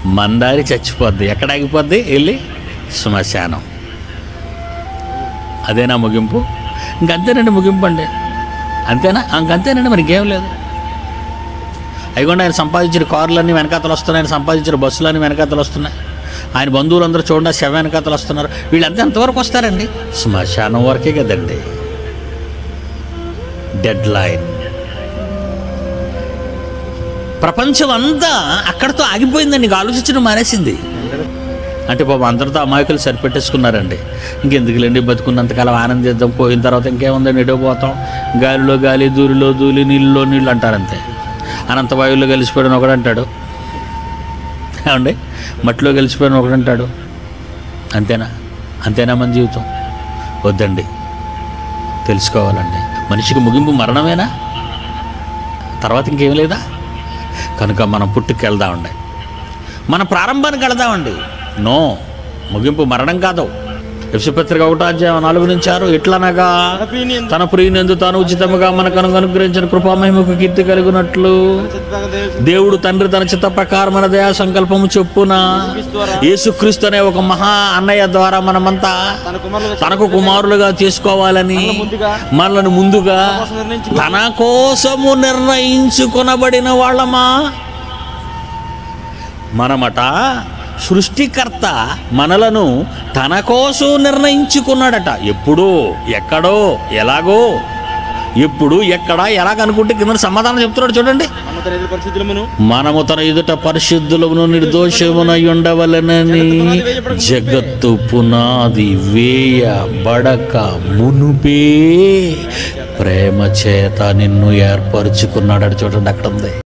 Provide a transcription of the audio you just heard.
మందారి చచ్చిపోద్ది ఎక్కడ ఆగిపోద్ది వెళ్ళి శ్మశానం అదేనా ముగింపు ఇంకంతేనండి ముగింపు అండి అంతేనా ఇంకంతేనండి మరి ఇంకేం లేదు అయిగోండి ఆయన సంపాదించిన కార్లన్నీ వెనకాతలు వస్తున్నాయి ఆయన సంపాదించిన బస్సులన్నీ వెనకాతలు వస్తున్నాయి ఆయన బంధువులందరూ చూడండి శవ వెనకాతలు వస్తున్నారు వీళ్ళంతా ఎంతవరకు వస్తారండి శ్మశానం వరకే కదండి డెడ్ లైన్ ప్రపంచం అంతా అక్కడితో ఆగిపోయిందండి నీకు ఆలోచించడం మానేసింది అంటే పాపం అందరితో అమాయకులు సరిపెట్టేసుకున్నారండి ఇంకెందుకులేండి బతుకున్నంతకాలం ఆనందిద్దాం పోయిన తర్వాత ఇంకేముందండి ఎటో పోతాం గాలిలో గాలి దూరిలో దూలి నీళ్ళలో నీళ్ళు అంటారంతే అనంత వాయువులో కలిసిపోయిన ఒకడు అంటాడు ఏమండి మట్టిలో కలిసిపోయిన ఒకడు అంటాడు అంతేనా అంతేనా మన జీవితం వద్దండి తెలుసుకోవాలండి మనిషికి ముగింపు మరణమేనా తర్వాత ఇంకేం లేదా కనుక మనం పుట్టుకు వెళ్దామండి మన ప్రారంభానికి వెళదామండి నో ముగింపు మరణం కాదు యశపత్రిక ఒకటో అధ్యాయం నాలుగు నుంచి ఆరు ఎట్లనగా తన ప్రియుని యందు తన ప్రియునందు తాను ఉచితముగా మనకు అనుగ్రహించిన కృపామహిమకు కీర్తి కలిగినట్లు చిత్తగా దేవుడు దేవుడు తండ్రి తన చిత్త ప్రకారమైన దయా సంకల్పము చొప్పున క్రీస్తు ద్వారా యేసుక్రీస్తు అనే ఒక మహా అన్నయ్య ద్వారా మనమంతా తన కుమారులుగా తనకు కుమారులుగా చేసుకోవాలని మనల్ని ముందుగా మనల్ని ముందుగా కోసం నిర్ణయించుకో తన కోసము నిర్ణయించుకొనబడిన వాళ్ళమా మనమట సృష్టికర్త మనలను తన కోసం నిర్ణయించుకున్నాడట ఎప్పుడు ఎక్కడో ఎలాగో ఎప్పుడు ఎక్కడ ఎలాగనుకుంటే కింద సమాధానం చెప్తున్నాడు చూడండి మన తన పరిశుద్ధులమును మనము తన ఎదుట పరిశుద్ధులమును నిర్దోషమునై ఉండవలనని జగత్తు పునాది వేయబడక మునుపే ప్రేమ చేత నిన్ను ఏర్పరచుకున్నాడు చూడండి అక్కడ ఉంది